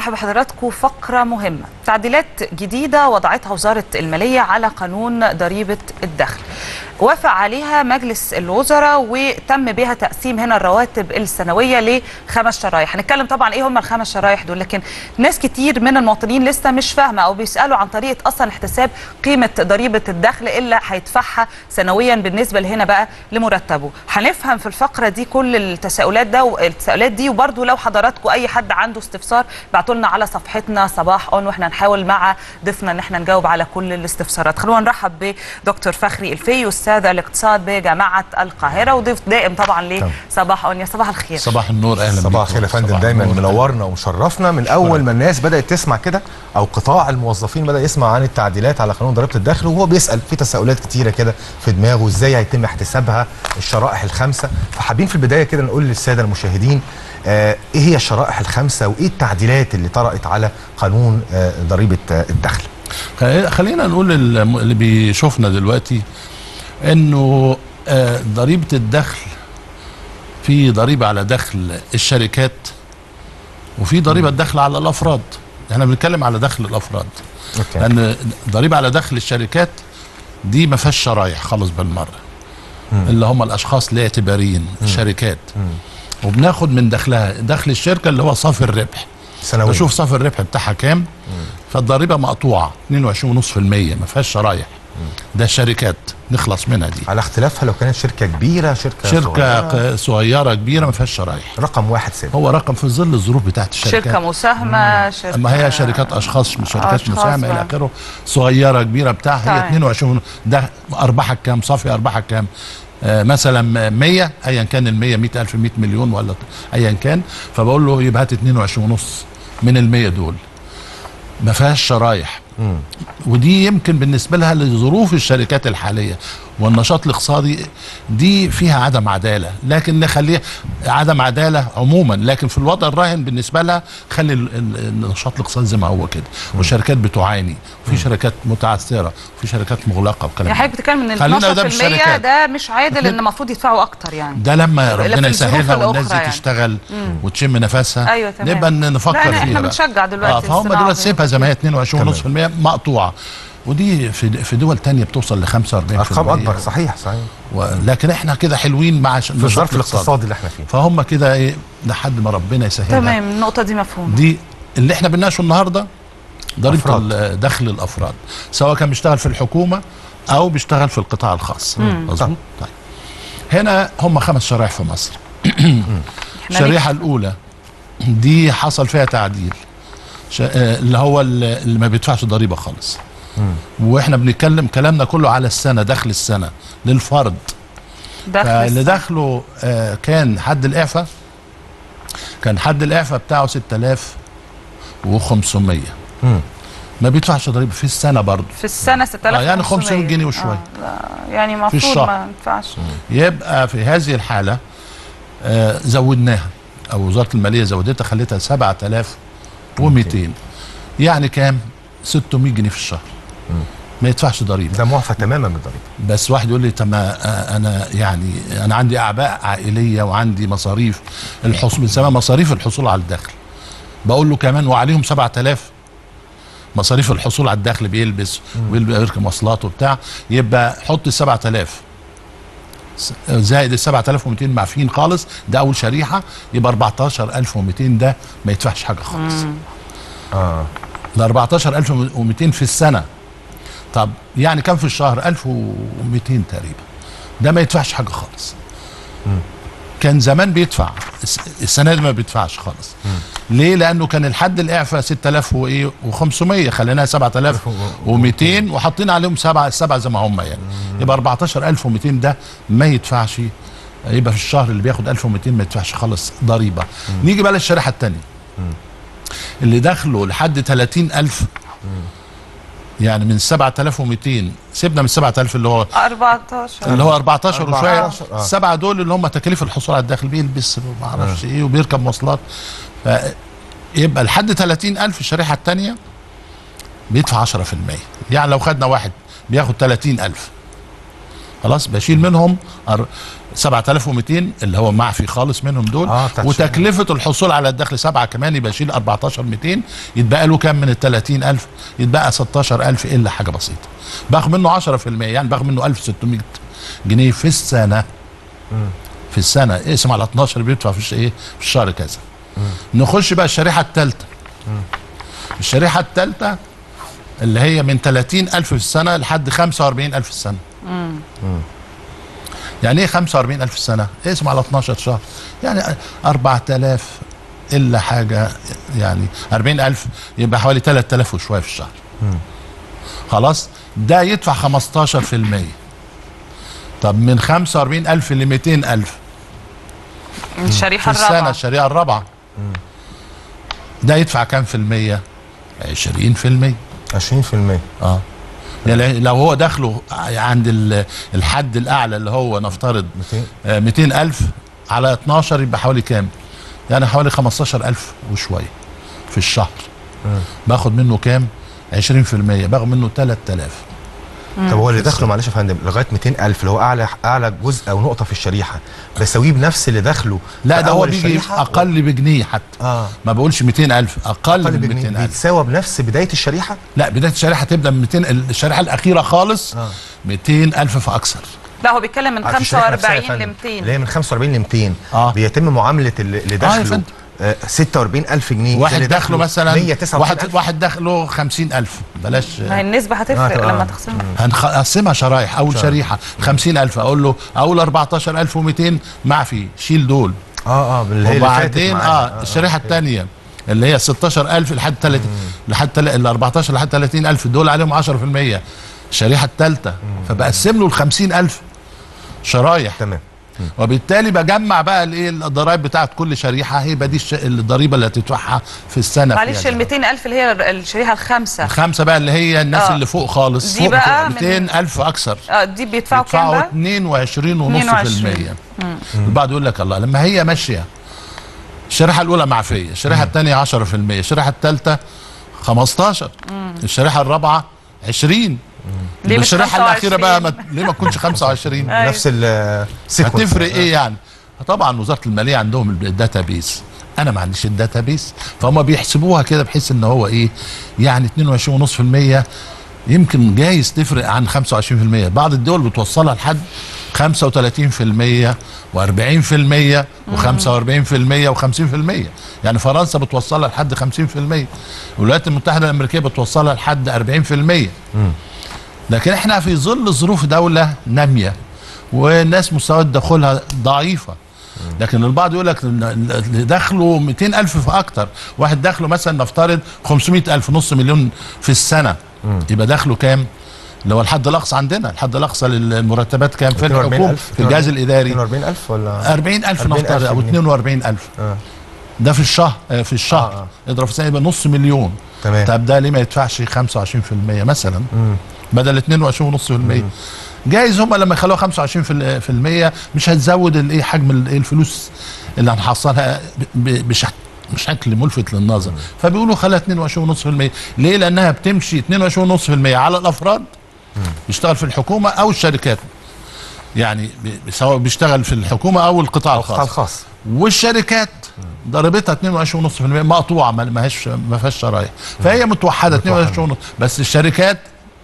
برحب بحضراتكم فقرة مهمة تعديلات جديدة وضعتها وزارة المالية على قانون ضريبة الدخل وافق عليها مجلس الوزراء وتم بها تقسيم هنا الرواتب السنوية لخمس شرايح هنتكلم طبعا ايه هم الخمس شرايح دول لكن ناس كتير من المواطنين لسه مش فاهمة او بيسألوا عن طريقة اصلا احتساب قيمة ضريبة الدخل اللي هيدفعها سنويا بالنسبة لهنا بقى لمرتبه هنفهم في الفقرة دي كل التساؤلات ده والتساؤلات دي وبرده لو حضراتكم اي حد عنده استفسار بعتوا لنا على صفحتنا صباح اون واحنا نحاول مع ضيفنا ان احنا نجاوب على كل الاستفسارات خلونا نرحب بدكتور فخري الفي استاذ الاقتصاد بجامعه القاهره وضيف دائم طبعا لصباح اون يا صباح الخير صباح النور اهلا صباح الخير يا فندم دايما النور. منورنا ومشرفنا من اول ما الناس بدات تسمع كده او قطاع الموظفين بدا يسمع عن التعديلات على قانون ضريبه الدخل وهو بيسال في تساؤلات كتيره كده في دماغه ازاي هيتم احتسابها الشرائح الخمسه فحابين في البدايه كده نقول للساده المشاهدين آه ايه هي الشرائح الخمسه وايه التعديلات اللي طرأت على قانون آه ضريبه آه الدخل خلي- خلينا نقول للم- اللي بيشوفنا دلوقتي انه آه، ضريبه الدخل في ضريبه على دخل الشركات وفي ضريبه الدخل على الافراد احنا بنتكلم على دخل الافراد اوكي لان ضريبه على دخل الشركات دي ما فيهاش شرايح خالص بالمره اللي هم الاشخاص الاعتباريين الشركات وبناخد من دخلها دخل الشركه اللي هو صافي الربح سنويا بشوف صافي الربح بتاعها كام فالضريبه مقطوعه 22.5% ما فيهاش شرايح ده الشركات نخلص منها دي على اختلافها لو كانت شركه كبيره شركه شركه صغيرة. ق- صغيره كبيره ما فيهاش شرايح رقم واحد ثابت هو رقم في ظل الظروف بتاعت الشركات شركه مساهمه شركه ما هي شركات اشخاص شركات أشخاص مساهمه الى بقى. اخره صغيره كبيره بتاع هي تمام. 22 ده ارباحك كام صافي ارباحك كام آه مثلا 100 ايا كان ال 100 100000 100 مليون ولا ايا كان فبقول له يبقى هات 22 ونص من ال 100 دول ما فيهاش شرايح مم. ودي يمكن بالنسبه لها لظروف الشركات الحاليه والنشاط الاقتصادي دي فيها عدم عداله لكن نخليها عدم عداله عموما لكن في الوضع الراهن بالنسبه لها خلي ال- ال- النشاط الاقتصادي زي ما هو كده والشركات بتعاني وفي شركات متعثره وفي شركات مغلقه وكلام يعني حضرتك بتتكلم ان خلينا ده 12% بالشركات. ده مش عادل ان المفروض يدفعوا اكتر يعني ده لما إلا في ربنا الظروف يسهلها والناس الأخرى دي يعني. تشتغل وتشم نفسها أيوة تمام. نبقى ن- نفكر لا، فيها لا، إحنا بقى. بنشجع دلوقتي اه فهم الصناعة دلوقتي دي. سيبها زي ما هي 22.5% مقطوعه ودي في في دول تانية بتوصل ل 45% ارقام اكبر صحيح صحيح لكن احنا كده حلوين مع ش- في النشاط الظرف الاقتصادي اللي احنا فيه فهم كده ايه لحد ما ربنا يسهلها تمام النقطه دي مفهومه دي اللي احنا بنناقشه النهارده ضريبه أفراد. ال- دخل الافراد سواء كان بيشتغل في الحكومه او بيشتغل في القطاع الخاص مظبوط طيب هنا هم خمس شرائح في مصر إحنا الشريحه الاولى دي حصل فيها تعديل ش- آه، اللي هو اللي اللي ما بيدفعش ضريبه خالص واحنا بنتكلم كلامنا كله على السنه دخل السنه للفرد دخل فاللي السنة. دخله آه، كان حد الاعفاء كان حد الاعفاء بتاعه 6500 مم. ما بيدفعش ضريبه في السنه برضه في السنه 6500 آه، يعني 500 جنيه وشوية. آه لا، يعني المفروض الشهر. ما ينفعش يبقى في هذه الحاله آه، زودناها او وزاره الماليه زودتها خليتها 7200 يعني كام 600 جنيه في الشهر ما يدفعش ضريبه ده معفى تماما من الضريبه بس واحد يقول لي طب ما آه، انا يعني انا عندي اعباء عائليه وعندي مصاريف الحصول بنسميها مصاريف الحصول على الدخل بقول له كمان وعليهم 7000 مصاريف الحصول على الدخل بيلبس ويركب مواصلات وبتاع يبقى حط ال 7000 س- زائد ال 7200 معفيين خالص ده اول شريحه يبقى 14200 ده ما يدفعش حاجه خالص اه ال 14200 في السنه طب يعني كم في الشهر 1200 تقريبا ده ما يدفعش حاجه خالص كان زمان بيدفع الس- السنه دي ما بيدفعش خالص ليه لانه كان الحد الاعفاء 6000 وايه و500 خليناها 7200 وحاطين عليهم سبعه السبعه زي ما هم يعني يبقى 14200 ده ما يدفعش يبقى في الشهر اللي بياخد 1200 ما يدفعش خالص ضريبه نيجي بقى للشريحه الثانيه اللي دخله لحد 30000 يعني من 7200 سيبنا من 7000 اللي هو 14 اللي هو 14 وشويه 14 آه. السبعه دول اللي هم تكاليف الحصول على الدخل بيلبس وما اعرفش ايه وبيركب مواصلات ف يبقى لحد 30000 الشريحه الثانيه بيدفع 10% يعني لو خدنا واحد بياخد 30000 خلاص بشيل منهم أر- 7200 اللي هو معفي خالص منهم دول آه، بتاعت وتكلفه الحصول على الدخل سبعه كمان يبقى يشيل 14200 يتبقى له كام من ال 30000 يتبقى 16000 الا حاجه بسيطه باخد منه 10% يعني باخد منه 1600 جنيه في السنه في السنه اقسم على 12 بيدفع في الش- ايه في الشهر كذا نخش بقى الشريحه الثالثه الشريحه الثالثه اللي هي من 30000 في السنه لحد 45000 في السنه يعني ايه 45000 في السنه اقسم على 12 شهر يعني 4000 الا حاجه يعني 40000 يبقى حوالي 3000 وشويه في الشهر خلاص ده يدفع 15% طب من 45000 ل 200000 الشريحه في السنه الرابعه الشريعه الرابعه ده يدفع كام في المية 20 في المية 20% اه يعني لو هو دخله عند ال- الحد الاعلى اللي هو نفترض 200 آه، 200 الف على 12 يبقى حوالي كام يعني حوالي 15 الف وشويه في الشهر باخد منه كام 20% باخد منه 3000 طب هو اللي دخله معلش يا فندم لغايه 200000 اللي هو اعلى اعلى جزء او نقطه في الشريحه بساويه بنفس اللي دخله لا في ده هو أول بيجي الشريحة اقل بجنيه حتى اه ما بقولش 200000 اقل, اقل من بجنيه 200000 بيتساوى بنفس بدايه الشريحه لا بدايه الشريحه تبدا من 200 الشريحه الاخيره خالص آه. 200000 فاكثر لا هو بيتكلم من آه، في الشريحة نفسها يا 45 ل فندم. 200 اللي هي من 45 ل 200 آه. بيتم معامله اللي اللي آه يا دخله فندم. آه 46000 جنيه واحد اللي دخله مثلا 149 واحد واحد دخله 50000 بلاش ما هي النسبه آه، هتفرق آه. لما تقسمها هنقسمها شرايح اول شريحه 50000 اقول له اول 14200 معفي شيل دول اه اه اللي هي اللي فاتت وبعدين معانا. اه الشريحه الثانيه اللي هي 16000 لحد 30 لحد تل- ال 14 لحد 30000 دول عليهم 10% الشريحه الثالثه فبقسم له ال 50000 شرايح تمام وبالتالي بجمع بقى الايه الضرائب بتاعت كل شريحه هيبقى دي الش- الضريبه اللي هتدفعها في السنه معلش فيها ال ده. 200000 اللي هي الشريحه الخامسه الخمسه بقى اللي هي الناس آه. اللي فوق خالص دي فوق بقى من- 200000 اكثر اه دي بيدفعوا كام يدفعوا بقى 22 ونص في 22. المية البعض يقول لك الله لما هي ماشيه الشريحه الاولى معفيه الشريحه الثانيه 10% الشريحه الثالثه 15 الشريحه الرابعه 20 ليه مش الشريحه الاخيره 25؟ بقى ما ليه ما تكونش 25 أيوة. نفس السيكونس هتفرق ايه يعني طبعا وزاره الماليه عندهم الداتا بيس انا ما عنديش الداتا بيس فهم بيحسبوها كده بحيث ان هو ايه يعني 22.5% يمكن جايز تفرق عن 25% بعض الدول بتوصلها لحد 35% و40% و45% و50% يعني فرنسا بتوصلها لحد 50% الولايات المتحده الامريكيه بتوصلها لحد 40% لكن احنا في ظل ظروف دولة نامية والناس مستوى دخولها ضعيفة لكن البعض يقول لك إن اللي دخله 200 ألف فأكتر واحد دخله مثلا نفترض 500 ألف نص مليون في السنة يبقى دخله كام اللي هو الحد الأقصى عندنا الحد الأقصى للمرتبات كام في الحكومة 42000 في الجهاز الإداري 42000 ولا 40 ألف 40,000 نفترض أو جنيه. 42 ألف آه. ده في الشهر آه، في الشهر آه، اضرب في السنة يبقى نص مليون تمام طب ده ليه ما يدفعش 25% مثلا بدل 22.5% جايز هم لما يخلوها 25% في ال- في المية مش هتزود الايه حجم ال- إيه الفلوس اللي هنحصلها ب- ب- بشكل بشكل ملفت للنظر فبيقولوا خليها 22.5% ليه لانها بتمشي 22.5% على الافراد بيشتغل في الحكومه او الشركات يعني ب- سواء بيشتغل في الحكومه او القطاع القطاع الخاص الخاص والشركات ضريبتها 22.5% مقطوعه ما ما هيش ما فيهاش شرايح فهي متوحده 22.5 بس الشركات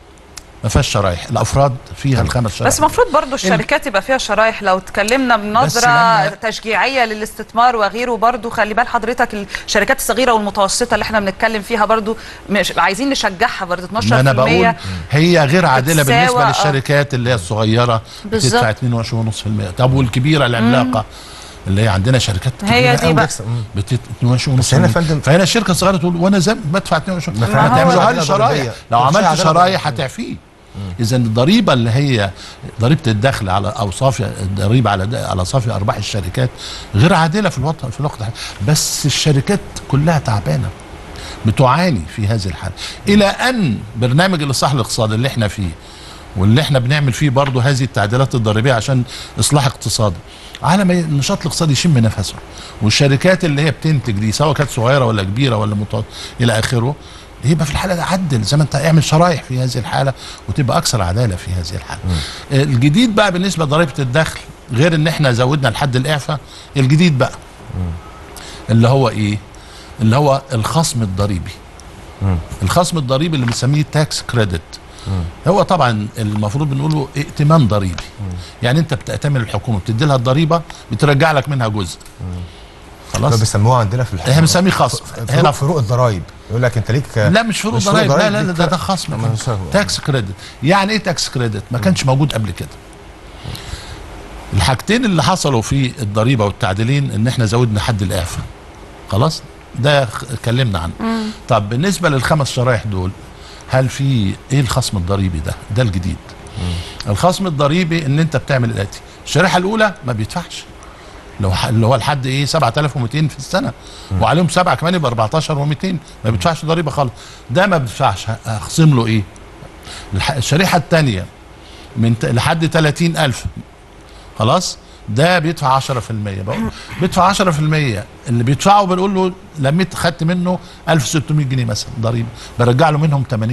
ما فيهاش شرايح الافراد فيها الخمس شرايح بس المفروض برضو الشركات يبقى فيها شرايح لو اتكلمنا بنظره لما- تشجيعيه للاستثمار وغيره برضو خلي بال حضرتك الشركات الصغيره والمتوسطه اللي احنا بنتكلم فيها برضو مش عايزين نشجعها برضو 12% ما انا بقول هي غير عادله بتساوى، بالنسبه آه. للشركات اللي هي الصغيره بالظبط. بتدفع 22.5% طب والكبيره العملاقه اللي هي عندنا شركات هي كبيرة دي أوي بقى. بتكسب. مم. بت 22 بس هنا يا فندم- فهنا الشركه الصغيره تقول وانا زي بدفع 22 ما ما فعلا تعملوها عدالة لي شرايح ضريبية. لو مش عملت عدالة شرايح ضريبية. هتعفيه اذا الضريبه اللي هي ضريبه الدخل على او صافي الضريبه على د- على صافي ارباح الشركات غير عادله في الوقت في الوقت الحالي. بس الشركات كلها تعبانه بتعاني في هذه الحاله الى ان برنامج الاصلاح الاقتصادي اللي احنا فيه واللي احنا بنعمل فيه برضه هذه التعديلات الضريبيه عشان اصلاح اقتصادي على ما النشاط الاقتصادي يشم نفسه والشركات اللي هي بتنتج دي سواء كانت صغيره ولا كبيره ولا متوسطه الى اخره يبقى في الحاله دي عدل زي ما انت اعمل شرايح في هذه الحاله وتبقى اكثر عداله في هذه الحاله. آه، الجديد بقى بالنسبه لضريبه الدخل غير ان احنا زودنا لحد الاعفاء الجديد بقى اللي هو ايه؟ اللي هو الخصم الضريبي. الخصم الضريبي اللي بنسميه تاكس كريدت. هو طبعا المفروض بنقوله ائتمان ضريبي. يعني انت بتأتمن الحكومه بتدي لها الضريبه بترجع لك منها جزء. ده خلاص؟ بيسموها عندنا في الحكومه احنا بنسميه خصم. هنا هنا فروق الضرايب يقول لك انت ليك لا مش فروق ضرائب لا لا, دي لا ده, ده فرق. خصم ما هو تاكس كريدت يعني ايه تاكس كريدت ما كانش موجود قبل كده الحاجتين اللي حصلوا في الضريبه والتعديلين ان احنا زودنا حد الاعفاء خلاص ده خ- اتكلمنا عنه طب بالنسبه للخمس شرايح دول هل في ايه الخصم الضريبي ده ده الجديد الخصم الضريبي ان انت بتعمل الاتي الشريحه الاولى ما بيدفعش لو ح- اللي هو لحد ايه 7200 في السنه وعليهم سبعه كمان يبقى 14 و200 ما بيدفعش ضريبه خالص ده ما بيدفعش ه- هخصم له ايه الح- الشريحه الثانيه من ت- لحد 30000 خلاص ده بيدفع 10% بقول بيدفع 10% اللي بيدفعه بنقول له لميت خدت منه 1600 جنيه مثلا ضريبه برجع له منهم 80%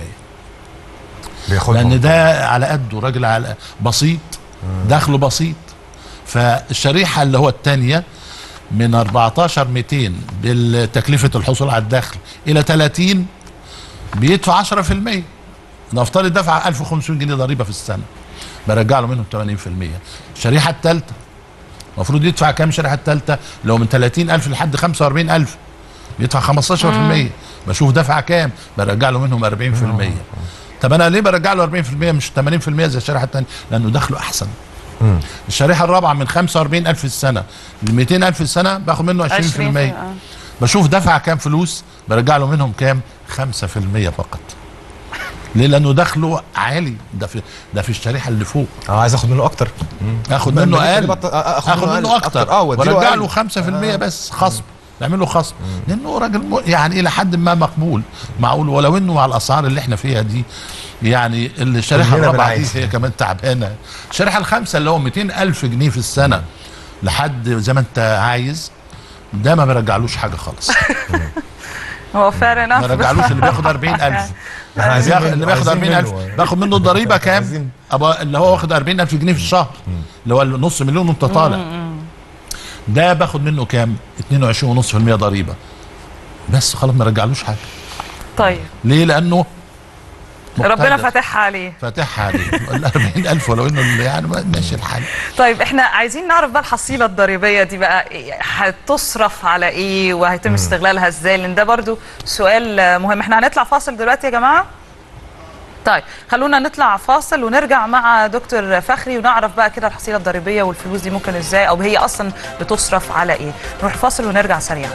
بياخدهم لان ده على قده راجل على بسيط دخله بسيط فالشريحه اللي هو الثانيه من 14 200 بالتكلفه الحصول على الدخل الى 30 بيدفع 10% نفترض دفع 1500 جنيه ضريبه في السنه برجع له منهم 80% الشريحه الثالثه المفروض يدفع كام الشريحه الثالثه لو من 30000 لحد 45000 بيدفع 15% بشوف دفع كام برجع له منهم 40% طب انا ليه برجع له 40% مش 80% زي الشريحه الثانيه لانه دخله احسن مم. الشريحه الرابعه من 45000 في السنه ل 200000 في السنه باخد منه 20%, 20 آه. بشوف دفع كام فلوس برجع له منهم كام 5% فقط ليه لانه دخله عالي ده في ده في الشريحه اللي فوق اه عايز اخد منه اكتر اخد ما- منه ما- اقل بط- اخد اخد منه منه أقل. اكتر اه واديله وارجع أقل. له 5% بس خصم نعمل له خصم لانه راجل م- يعني الى حد ما مقبول معقول ولو انه مع الاسعار اللي احنا فيها دي يعني الشريحه كلنا الرابعه دي بنعيش. هي كمان تعبانه الشريحه الخامسه اللي هو 200 الف جنيه في السنه لحد زي ما انت عايز ده ما برجعلوش حاجه خالص هو فعلا ما برجعلوش اللي بياخد 40000 احنا عايزين بياخد- منه- اللي بياخد عايزين 40000 منه. باخد منه الضريبه كام؟ عايزين- أبقى اللي هو واخد 40000 جنيه في الشهر اللي هو نص مليون وانت طالع ده باخد منه كام؟ 22.5% ضريبه بس خلاص ما رجعلوش حاجه طيب ليه؟ لانه ربنا مقتدر. فاتحها عليه فاتحها عليه ال 40000 ولو انه اللي يعني ما- ماشي الحال طيب احنا عايزين نعرف بقى الحصيله الضريبيه دي بقى إيه- هتصرف على ايه وهيتم استغلالها ازاي لان ده برضو سؤال آه، مهم احنا هنطلع فاصل دلوقتي يا جماعه طيب خلونا نطلع فاصل ونرجع مع دكتور فخري ونعرف بقى كده الحصيله الضريبيه والفلوس دي ممكن ازاي او هي اصلا بتصرف على ايه نروح فاصل ونرجع سريعا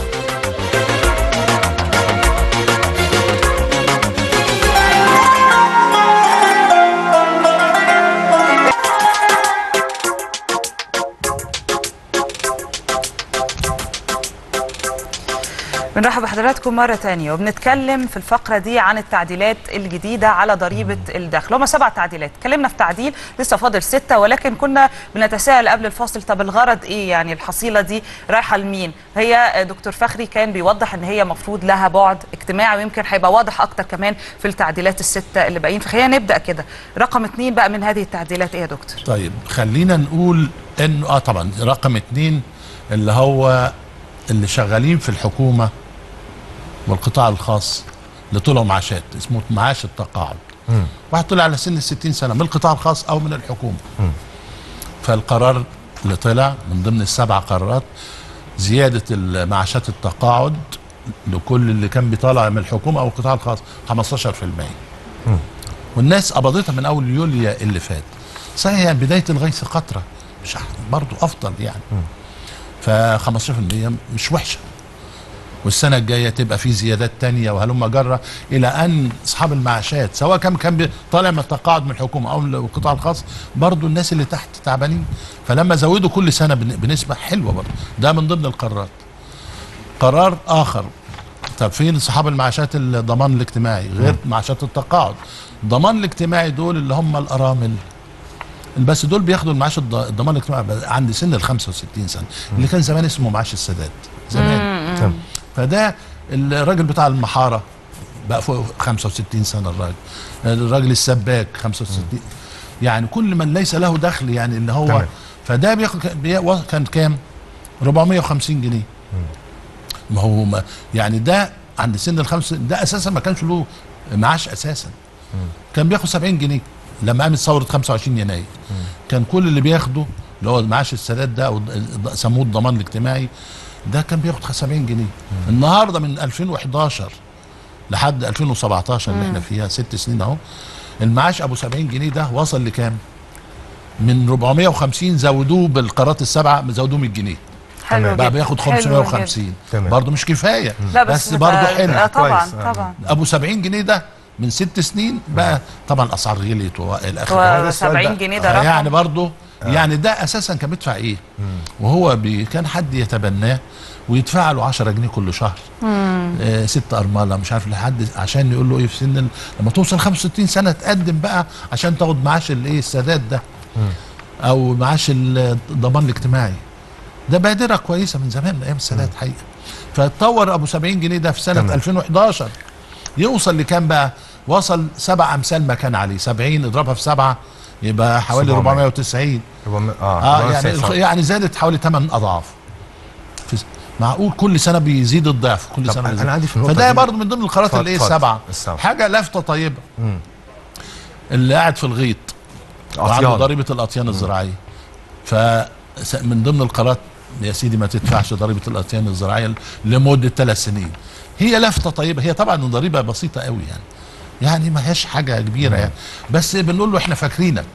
بنرحب بحضراتكم مرة تانية وبنتكلم في الفقرة دي عن التعديلات الجديدة على ضريبة الدخل هما سبع تعديلات اتكلمنا في تعديل لسه فاضل ستة ولكن كنا بنتساءل قبل الفاصل طب الغرض ايه يعني الحصيلة دي رايحة لمين هي دكتور فخري كان بيوضح ان هي مفروض لها بعد اجتماعي ويمكن هيبقى واضح اكتر كمان في التعديلات الستة اللي باقيين فخلينا نبدأ كده رقم اتنين بقى من هذه التعديلات ايه يا دكتور طيب خلينا نقول انه اه طبعا رقم اتنين اللي هو اللي شغالين في الحكومه والقطاع الخاص اللي طلعوا معاشات اسمه معاش التقاعد مم. واحد طلع على سن ال 60 سنه من القطاع الخاص او من الحكومه فالقرار اللي طلع من ضمن السبع قرارات زياده معاشات التقاعد لكل اللي كان بيطالع من الحكومه او القطاع الخاص 15% والناس قبضتها من اول يوليو اللي فات صحيح يعني بدايه الغيث قطره مش برضه افضل يعني ف 15% مش وحشه والسنه الجايه تبقى في زيادات تانية وهلم جره الى ان اصحاب المعاشات سواء كان كان بي- طالع من التقاعد من الحكومه او من القطاع الخاص برضو الناس اللي تحت تعبانين فلما زودوا كل سنه بن- بنسبه حلوه برضو ده من ضمن القرارات قرار اخر طب فين اصحاب المعاشات الضمان الاجتماعي غير معاشات التقاعد الضمان الاجتماعي دول اللي هم الارامل بس دول بياخدوا المعاش الض- الضمان الاجتماعي عند سن ال 65 سنه اللي كان زمان اسمه معاش السادات زمان تمام. فده الراجل بتاع المحاره بقى فوق 65 سنه الراجل الراجل السباك 65 يعني كل من ليس له دخل يعني ان هو تمام. فده بياخد بي- كان كام 450 جنيه ما هو ما يعني ده عند سن الخمس ده اساسا ما كانش له معاش اساسا كان بياخد 70 جنيه لما قامت ثوره 25 يناير كان كل اللي بياخده اللي هو معاش السادات ده او الض- سموه الضمان الاجتماعي ده كان بياخد 70 جنيه النهارده من 2011 لحد 2017 اللي احنا فيها ست سنين اهو المعاش ابو 70 جنيه ده وصل لكام؟ من 450 زودوه بالقارات السبعه زودوه 100 جنيه حلو بقى جدا. بياخد حلو 550 تمام. برضه مش كفايه لا بس, بس برضه آه، حلو آه طبعا كويس. آه. طبعا ابو 70 جنيه ده من ست سنين بقى طبعا الاسعار غليت والى اخره هذا و السؤال 70 بقى. جنيه ده آه، رقم يعني برضه يعني ده اساسا كان بيدفع ايه وهو بي كان حد يتبناه ويدفع له 10 جنيه كل شهر آه ست ارمله مش عارف لحد عشان يقول له ايه في سن ال- لما توصل 65 سنه تقدم بقى عشان تاخد معاش الايه السادات ده او معاش الضمان الاجتماعي ده بادره كويسه من زمان من ايام السادات حقيقه فاتطور ابو 70 جنيه ده في سنه تمام. 2011 يوصل لكام بقى وصل سبع امثال ما كان عليه 70 اضربها في سبعه يبقى حوالي 700. 490 ربما- اه, اه ربما يعني سيصل. الخ- يعني زادت حوالي 8 اضعاف في س- معقول كل سنه بيزيد الضعف كل طب سنه أنا بيزيد. عندي في النقطة فده دي- برضه من ضمن القرارات اتفضل، اللي ايه اتفضل. السبعه السبعة. حاجه لافته طيبه مم. اللي قاعد في الغيط وعنده عطيان ضريبه الاطيان الزراعيه فمن ضمن القرارات يا سيدي ما تدفعش ضريبه الاطيان الزراعيه لمده ثلاث سنين هي لفته طيبه هي طبعا ضريبه بسيطه قوي يعني يعني ما هياش حاجه كبيره يعني بس بنقول له احنا فاكرينك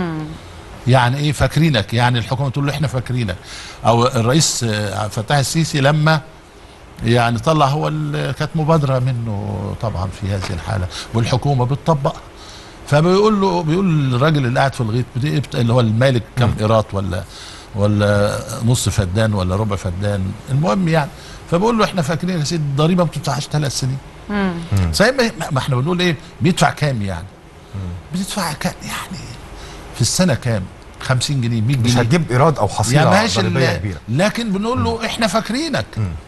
يعني ايه فاكرينك يعني الحكومه تقول له احنا فاكرينك او الرئيس آه، عبد الفتاح السيسي لما يعني طلع هو ال- كانت مبادره منه طبعا في هذه الحاله والحكومه بتطبق فبيقول له بيقول الراجل اللي قاعد في الغيط بدي- بت- اللي هو المالك كم قيراط ولا ولا نص فدان ولا ربع فدان المهم يعني فبقول له احنا فاكرين يا سيدي الضريبه ما بتدفعش ثلاث سنين زي ما ما احنا بنقول ايه بيدفع كام يعني بتدفع كام يعني في السنه كام 50 جنيه 100 مش جنيه هتجيب ايراد او حصيله يعني ماشي ضريبيه ال- كبيره لكن بنقول له احنا فاكرينك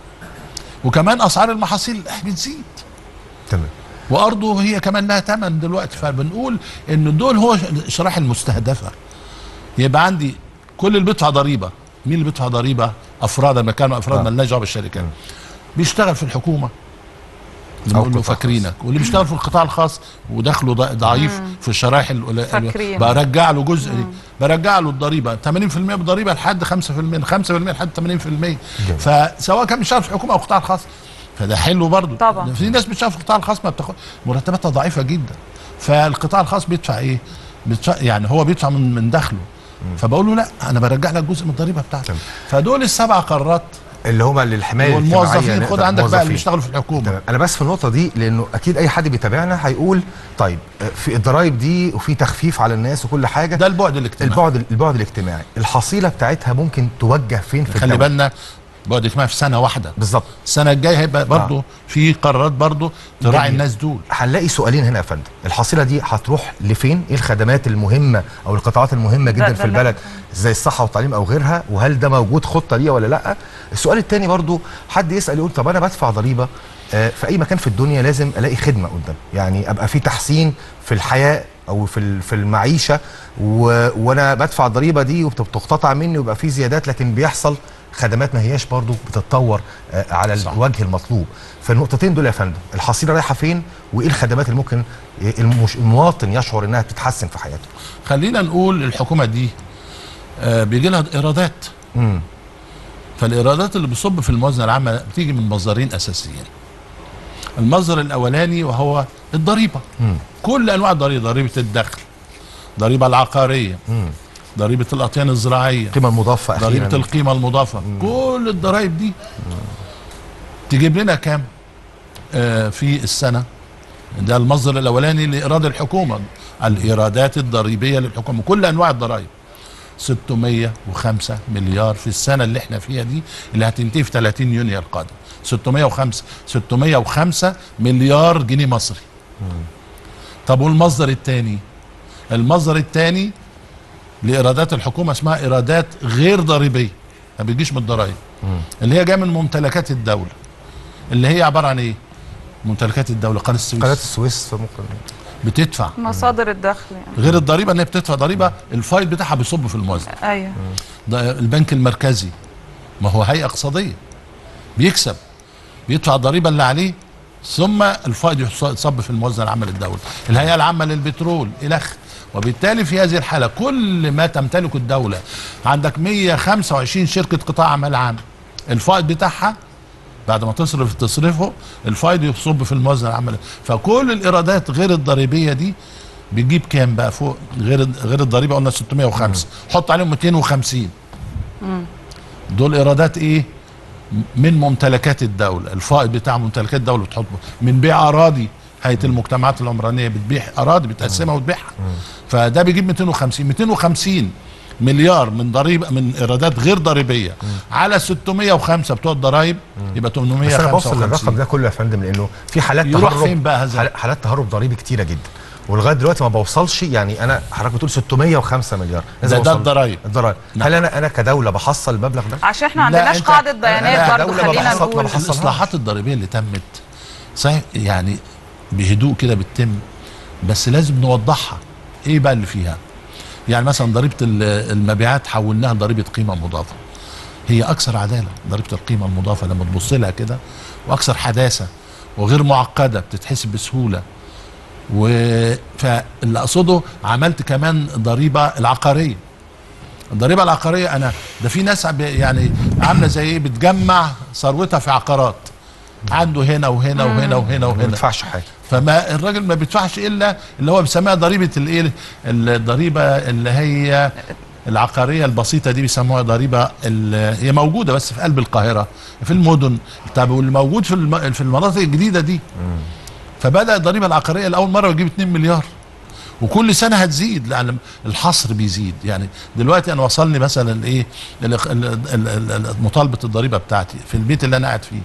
وكمان اسعار المحاصيل بتزيد تمام وارضه هي كمان لها ثمن دلوقتي فبنقول ان دول هو الشرائح المستهدفه يبقى عندي كل اللي بيدفع ضريبه مين اللي بيدفع ضريبه افراد لما كانوا افراد آه. مالناش دعوه بالشركات بيشتغل في الحكومه أو نقول له قطاع فاكرينك واللي بيشتغل في القطاع الخاص ودخله ض- ضعيف في الشرائح ال- فاكرين. برجع له جزء برجع له الضريبه 80% بالضريبه لحد 5% من 5% لحد 80% فسواء كان بيشتغل في الحكومه او القطاع الخاص فده حلو برضه طبعا. في ناس بتشتغل في القطاع الخاص ما بتاخد مرتباتها ضعيفه جدا فالقطاع الخاص بيدفع ايه؟ بيدفع يعني هو بيدفع من من دخله فبقول له لا انا برجع لك جزء من الضريبه بتاعتك تمام. فدول السبع قرارات اللي هما للحمايه الاجتماعية والموظفين خد نقدر- عندك بقى اللي موظفين. بيشتغلوا في الحكومه تمام انا بس في النقطه دي لانه اكيد اي حد بيتابعنا هيقول طيب آه، في الضرايب دي وفي تخفيف على الناس وكل حاجه ده البعد الاجتماعي البعد البعد الاجتماعي الحصيله بتاعتها ممكن توجه فين في خلي الدولة؟ بالنا بعد اجتماعي في سنه واحده بالظبط السنه الجايه هيبقى برضه في قرارات برضه تراعي جميل. الناس دول هنلاقي سؤالين هنا يا فندم الحصيله دي هتروح لفين ايه الخدمات المهمه او القطاعات المهمه جدا ده في اللي- البلد زي الصحه والتعليم او غيرها وهل ده موجود خطه ليها ولا لا السؤال الثاني برضو حد يسال يقول طب انا بدفع ضريبه آه، في اي مكان في الدنيا لازم الاقي خدمه قدام يعني ابقى في تحسين في الحياه او في ال- في المعيشه و... وانا بدفع الضريبه دي وبتقتطع مني ويبقى في زيادات لكن بيحصل خدمات ما هياش برضو بتتطور آه، على صح. الوجه المطلوب فالنقطتين دول يا فندم الحصيله رايحه فين وايه الخدمات اللي ممكن المش... المواطن يشعر انها تتحسن في حياته خلينا نقول الحكومه دي آه بيجي لها ايرادات امم فالايرادات اللي بتصب في الموازنه العامه بتيجي من مصدرين اساسيين المصدر الاولاني وهو الضريبه مم. كل انواع الضريبه ضريبه الدخل ضريبه العقاريه مم. ضريبه الاطيان الزراعيه القيمه المضافه ضريبه اخيرا القيمه المضافه كل الضرائب دي تجيب لنا كام آه في السنه ده المصدر الاولاني لايراد الحكومه الايرادات الضريبيه للحكومه كل انواع الضرائب 605 مليار في السنه اللي احنا فيها دي اللي هتنتهي في 30 يونيو القادم 605 605 مليار جنيه مصري طب والمصدر الثاني المصدر الثاني لايرادات الحكومه اسمها ايرادات غير ضريبيه ما بتجيش من الضرائب اللي هي جايه من ممتلكات الدوله اللي هي عباره عن ايه ممتلكات الدوله قناه السويس قناه السويس فممكن بتدفع مصادر الدخل يعني غير الضريبه ان هي بتدفع ضريبه الفايل بتاعها بيصب في الموازنه ايوه ده البنك المركزي ما هو هيئه اقتصاديه بيكسب بيدفع الضريبه اللي عليه ثم الفائض يحص- يصب في الموازنه العامه للدوله الهيئه العامه للبترول الخ وبالتالي في هذه الحاله كل ما تمتلكه الدوله عندك 125 شركه قطاع اعمال عام الفائض بتاعها بعد ما تصرف تصرفه الفائض يصب في الموازنه العامه فكل الايرادات غير الضريبيه دي بتجيب كام بقى فوق غير غير الضريبه قلنا 605 حط عليهم 250 دول ايرادات ايه من ممتلكات الدوله الفائض بتاع ممتلكات الدوله بتحط من بيع اراضي هيئه المجتمعات العمرانيه بتبيع اراضي بتقسمها وتبيعها فده بيجيب 250 250 مليار من ضريبه من ايرادات غير ضريبيه على 605 بتوع الضرايب يبقى بس انا بوصل للرقم 855 ده كله يا فندم لانه في حالات يروح تهرب فين بقى هذا؟ حال- حالات تهرب ضريبي كتيره جدا ولغايه دلوقتي ما بوصلش يعني انا حضرتك بتقول 605 مليار لازم ده- ده أوصل- الضرايب. الضرايب نعم. هل انا انا كدوله بحصل المبلغ ده؟ عشان احنا ما لا، عندناش أنت- قاعده أنا- بيانات أنا برضو دولة ما خلينا بحصل- ما نقول بحصل. الاصلاحات الضريبيه اللي تمت صحيح يعني بهدوء كده بتتم بس لازم نوضحها ايه بقى اللي فيها يعني مثلا ضريبه ال- المبيعات حولناها لضريبه قيمه مضافه هي اكثر عداله ضريبه القيمه المضافه لما تبص لها كده واكثر حداثه وغير معقده بتتحسب بسهوله و فاللي اقصده عملت كمان ضريبه العقاريه الضريبه العقاريه انا ده في ناس عم- يعني عامله زي ايه بتجمع ثروتها في عقارات عنده هنا وهنا وهنا وهنا ما وهنا بدفعش حاجه فما الراجل ما بيدفعش الا اللي هو بيسميها ضريبه الايه الضريبه اللي هي العقاريه البسيطه دي بيسموها ضريبه ال- هي موجوده بس في قلب القاهره في المدن طب واللي موجود في الم- في المناطق الجديده دي فبدا الضريبه العقاريه لاول مره يجيب 2 مليار وكل سنه هتزيد لان الحصر بيزيد يعني دلوقتي انا وصلني مثلا ايه ال- ال- ال- ال- مطالبه الضريبه بتاعتي في البيت اللي انا قاعد فيه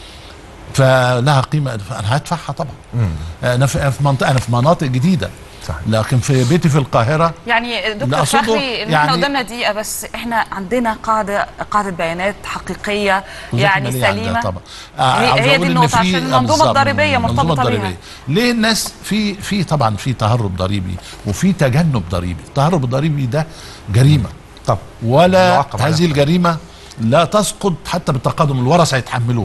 فلها قيمه فانا هدفعها طبعا انا في في منطقه انا في مناطق جديده صحيح. لكن في بيتي في القاهره يعني لا، دكتور أقصده فخري ان احنا يعني- قدامنا دقيقه بس احنا عندنا قاعده قاعده بيانات حقيقيه وزارة يعني المالية عندها سليمه طبعا هي- عاوز هي دي أقول إن النقطة، في- عشان المنظومة بالظبط، الضريبية المنظومة مرتبطة الضريبية. بيها. ليه الناس في في طبعا في تهرب ضريبي وفي تجنب ضريبي التهرب الضريبي ده جريمه طب ولا معاقب عليها. هذه الجريمه لا تسقط حتى بالتقادم الورثه يتحملوها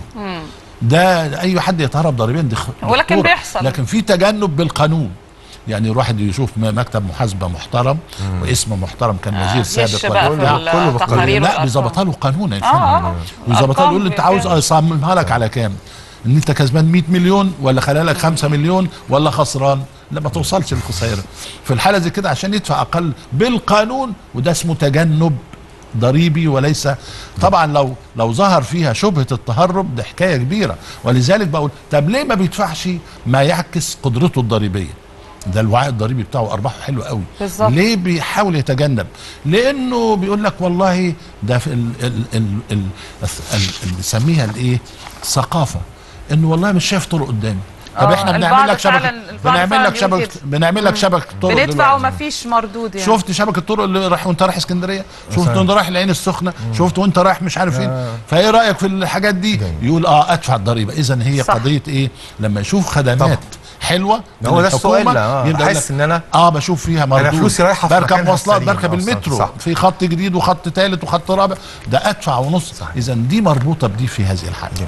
ده اي حد يتهرب ضريبيا دي خ- ولكن خطورة. بيحصل. لكن في تجنب بالقانون يعني الواحد يشوف م- مكتب محاسبه محترم واسم محترم كان وزير غش سابق بقى في ولا- كله- كله بالقانون. التقارير لا والأرقام. بيظبطها له قانون يا اه فندم اه ويظبطها له يقول له انت عاوز أرقام اصممها لك على كام ان انت كسبان 100 مليون ولا خلال لك 5 مليون ولا خسران لا ما توصلش للخسائر في الحاله زي كده عشان يدفع اقل بالقانون وده اسمه تجنب ضريبي وليس طبعا لو لو ظهر فيها شبهه التهرب ده حكايه كبيره ولذلك بقول طب ليه ما بيدفعش ما يعكس قدرته الضريبيه ده الوعاء الضريبي بتاعه ارباحه حلوه قوي بالظبط. ليه بيحاول يتجنب لانه بيقول لك والله ده في ال ال ال ال ال اللي بيسميها الايه الثقافه انه والله مش شايف طرق قدامي طب آه، احنا بنعمل البعض لك شبكه فعلاً- البعض بنعمل فعلاً لك بيقول شبكه كده. بنعمل لك شبكه طرق بندفع دلوقتي. وما فيش مردود يعني شفت شبكه الطرق اللي رايح وانت رايح اسكندريه شفت مثلاً. وانت رايح العين السخنه شفت وانت رايح مش عارف فين آه. فايه رايك في الحاجات دي جميل. يقول اه ادفع الضريبه اذا هي صح. قضيه ايه لما يشوف خدمات طبعا. حلوه ما هو من ده السؤال، الحكومة، آه، يبدأ يقول أحس لك إن أنا- اه بشوف فيها مردود فلوسي رايحة في بركب مكانها مواصلات السليم. بركب آه، صح، المترو صح. في خط جديد وخط ثالث وخط رابع ده ادفع ونص صحيح. اذا دي مربوطه بدي في هذه الحاله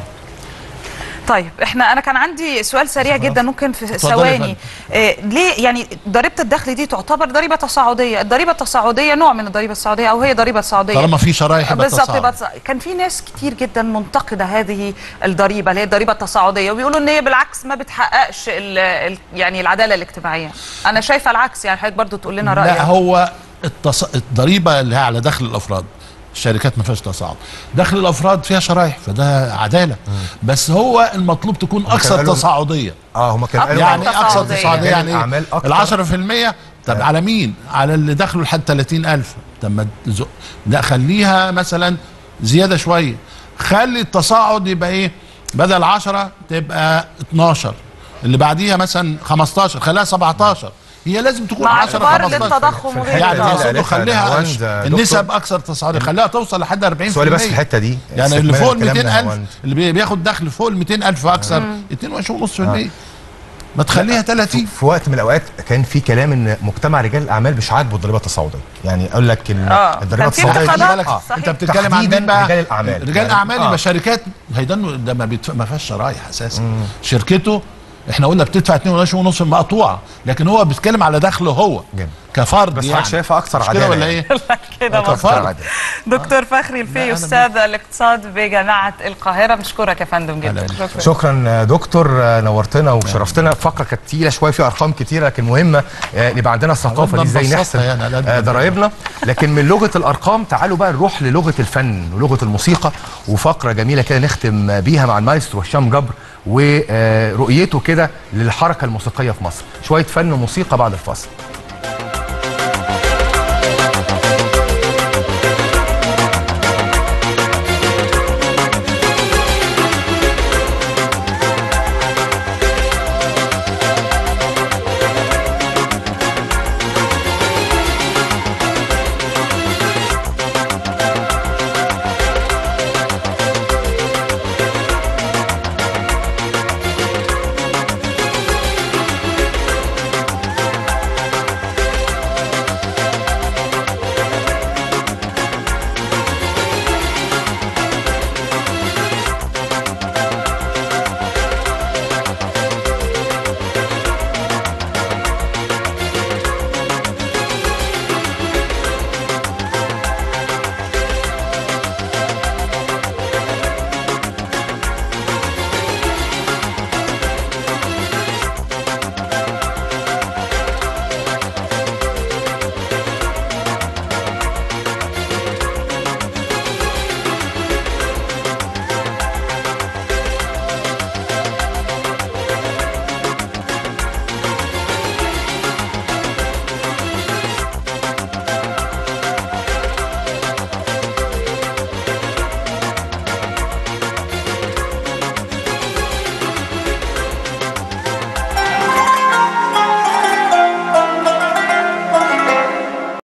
طيب احنا انا كان عندي سؤال سريع جدا ممكن في اتفضلي يا ثواني فندم. إيه ليه يعني ضريبه الدخل دي تعتبر ضريبه تصاعديه الضريبه التصاعديه نوع من الضريبه التصاعديه او هي ضريبه تصاعديه طالما في شرايح يبقى بالظبط تصاعد. يبقى تص- كان في ناس كتير جدا منتقده هذه الضريبه اللي هي الضريبه التصاعديه وبيقولوا ان هي بالعكس ما بتحققش ال ال يعني العداله الاجتماعيه انا شايفه العكس يعني حضرتك برضو تقول لنا رايك لا هو التص... الضريبه اللي هي على دخل الافراد الشركات ما فيهاش تصاعد دخل الافراد فيها شرايح فده عداله بس هو المطلوب تكون اكثر قالوا- تصاعديه اه هم كانوا أكتر قالوا يعني اكثر تصاعدية. تصاعديه يعني ايه الأعمال أكتر. ال 10% طب على مين على اللي دخله لحد 30000 طب ما تزق لا خليها مثلا زياده شويه خلي التصاعد يبقى ايه بدل 10 تبقى 12 اللي بعديها مثلا 15 خليها 17 هي لازم تكون مع 10 اعتبار 15 للتضخم في وغيره الحتة يعني دي اللي اقصد قالتها خليها نهاوند، أش- دكتور. النسب اكثر تصاعديا خليها توصل لحد 40% سؤالي بس في الحته دي يعني اللي استكمالا فوق ال لكلام 200000 نهاوند. اللي بي- بياخد دخل فوق ال 200000 واكثر 22.5% ما تخليها 30 في وقت من الاوقات كان في كلام ان مجتمع رجال الاعمال مش عاجبه الضريبه التصاعديه يعني يقول لك ان آه، الضريبه كان في التصاعديه دي انتقادات. آه. صحيح. انت بتتكلم عن تحديداً مين بقى رجال الأعمال. رجال يعني- الاعمال آه. يبقى شركات هيدن ده ما, بيتف... ما فيهاش شرايح اساسا شركته احنا قلنا بتدفع 2.5 مقطوعه لكن هو بيتكلم على دخله هو جميل. كفرد بس يعني حضرتك شايفها أكثر مش كده عدالة ولا يعني. ايه؟ كده أكتر مظبوط. فرد. دكتور فخري الفي لا، أنا استاذ الاقتصاد بجامعه القاهره بشكرك يا فندم جدا على شكرا شكرا دكتور نورتنا وشرفتنا فقره كانت تقيله شويه فيها ارقام كتيره لكن مهمه آه، يبقى عندنا الثقافه دي ازاي نبسطها نحسب يعني على قد آه، ما ضرايبنا لكن من لغه الارقام تعالوا بقى نروح للغه الفن ولغه الموسيقى وفقره جميله كده نختم بيها مع المايسترو هشام جبر ورؤيته كده للحركه الموسيقيه في مصر شويه فن وموسيقى بعد الفاصل